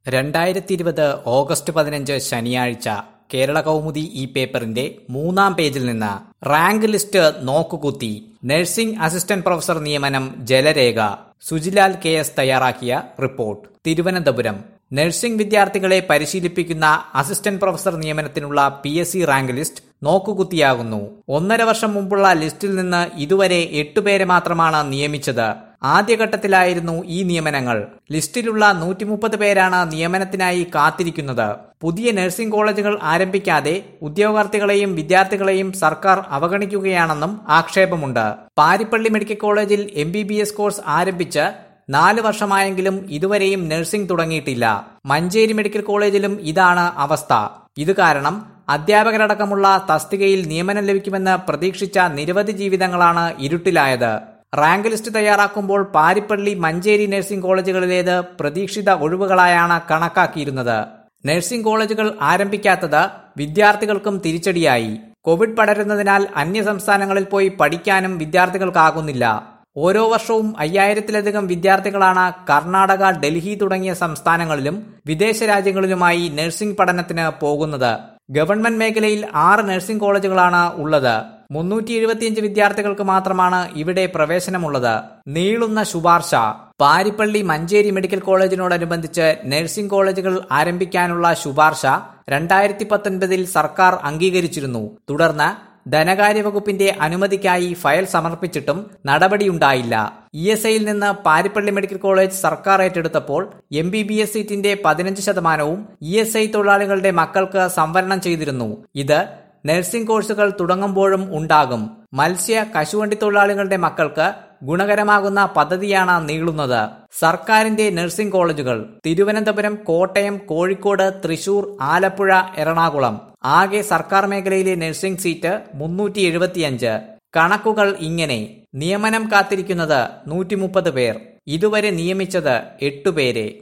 രണ്ടായിരത്തി ഇരുപത് ഓഗസ്റ്റ് പതിനഞ്ച് ശനിയാഴ്ച കേരള കൗമുദി ഈ പേപ്പറിന്റെ മൂന്നാം പേജിൽ നിന്ന് റാങ്ക് ലിസ്റ്റ് നോക്കുകുത്തി നഴ്സിംഗ് അസിസ്റ്റന്റ് പ്രൊഫസർ നിയമനം ജലരേഖ സുജിലാൽ കെ എസ് തയ്യാറാക്കിയ റിപ്പോർട്ട് തിരുവനന്തപുരം നഴ്സിംഗ് വിദ്യാർത്ഥികളെ പരിശീലിപ്പിക്കുന്ന അസിസ്റ്റന്റ് പ്രൊഫസർ നിയമനത്തിനുള്ള P S C rank list നോക്കുകുത്തിയാകുന്നു ഒന്നര വർഷം മുമ്പുള്ള ലിസ്റ്റിൽ നിന്ന് ഇതുവരെ എട്ടുപേരെ മാത്രമാണ് നിയമിച്ചത് ആദ്യഘട്ടത്തിലായിരുന്നു ഈ നിയമനങ്ങൾ ലിസ്റ്റിലുള്ള നൂറ്റി മുപ്പത് പേരാണ് നിയമനത്തിനായി കാത്തിരിക്കുന്നത് പുതിയ നഴ്സിംഗ് കോളേജുകൾ ആരംഭിക്കാതെ ഉദ്യോഗാർത്ഥികളെയും വിദ്യാർത്ഥികളെയും സർക്കാർ അവഗണിക്കുകയാണെന്നും ആക്ഷേപമുണ്ട് പാരിപ്പള്ളി മെഡിക്കൽ കോളേജിൽ എം കോഴ്സ് ആരംഭിച്ച് നാല് വർഷമായെങ്കിലും ഇതുവരെയും നഴ്സിംഗ് തുടങ്ങിയിട്ടില്ല മഞ്ചേരി മെഡിക്കൽ കോളേജിലും ഇതാണ് അവസ്ഥ ഇത് കാരണം അധ്യാപകരടക്കമുള്ള തസ്തികയിൽ നിയമനം ലഭിക്കുമെന്ന് പ്രതീക്ഷിച്ച നിരവധി ജീവിതങ്ങളാണ് ഇരുട്ടിലായത് റാങ്ക് ലിസ്റ്റ് തയ്യാറാക്കുമ്പോൾ പാരിപ്പള്ളി മഞ്ചേരി നഴ്സിംഗ് കോളേജുകളിലേത് പ്രതീക്ഷിത ഒഴിവുകളായാണ് കണക്കാക്കിയിരുന്നത് നഴ്സിംഗ് കോളേജുകൾ ആരംഭിക്കാത്തത് വിദ്യാർത്ഥികൾക്കും തിരിച്ചടിയായി കോവിഡ് പടരുന്നതിനാൽ അന്യ സംസ്ഥാനങ്ങളിൽ പോയി പഠിക്കാനും വിദ്യാർത്ഥികൾക്കാകുന്നില്ല ഓരോ വർഷവും അയ്യായിരത്തിലധികം വിദ്യാർത്ഥികളാണ് കർണാടക ഡൽഹി തുടങ്ങിയ സംസ്ഥാനങ്ങളിലും വിദേശ രാജ്യങ്ങളിലുമായി നഴ്സിംഗ് പഠനത്തിന് പോകുന്നത് ഗവൺമെന്റ് മേഖലയിൽ ആറ് നഴ്സിംഗ് കോളേജുകളാണ് ഉള്ളത് മുന്നൂറ്റി എഴുപത്തിയഞ്ച് വിദ്യാർത്ഥികൾക്ക് മാത്രമാണ് ഇവിടെ പ്രവേശനമുള്ളത് നീളുന്ന ശുപാർശ പാരിപ്പള്ളി മഞ്ചേരി മെഡിക്കൽ കോളേജിനോടനുബന്ധിച്ച് നഴ്സിംഗ് കോളേജുകൾ ആരംഭിക്കാനുള്ള ശുപാർശ രണ്ടായിരത്തി പത്തൊൻപതിൽ സർക്കാർ അംഗീകരിച്ചിരുന്നു തുടർന്ന് ധനകാര്യ വകുപ്പിന്റെ അനുമതിക്കായി ഫയൽ സമർപ്പിച്ചിട്ടും നടപടിയുണ്ടായില്ല ഇ എസ് ഐയിൽ നിന്ന് പാരിപ്പള്ളി മെഡിക്കൽ കോളേജ് സർക്കാർ ഏറ്റെടുത്തപ്പോൾ എം ബി ബി എസ് സീറ്റിന്റെ പതിനഞ്ച് ശതമാനവും ഇ എസ് ഐ തൊഴിലാളികളുടെ മക്കൾക്ക് സംവരണം ചെയ്തിരുന്നു ഇത് നഴ്സിംഗ് കോഴ്സുകൾ തുടങ്ങുമ്പോഴും ഉണ്ടാകും മത്സ്യ കശുവണ്ടി തൊഴിലാളികളുടെ മക്കൾക്ക് ഗുണകരമാകുന്ന പദ്ധതിയാണ് നീളുന്നത് സർക്കാരിന്റെ നഴ്സിംഗ് കോളേജുകൾ തിരുവനന്തപുരം കോട്ടയം കോഴിക്കോട് തൃശൂർ ആലപ്പുഴ എറണാകുളം ആകെ സർക്കാർ മേഖലയിലെ നഴ്സിംഗ് സീറ്റ് മുന്നൂറ്റി എഴുപത്തിയഞ്ച് കണക്കുകൾ ഇങ്ങനെ നിയമനം കാത്തിരിക്കുന്നത് നൂറ്റി മുപ്പത് പേർ ഇതുവരെ നിയമിച്ചത് എട്ടുപേരെ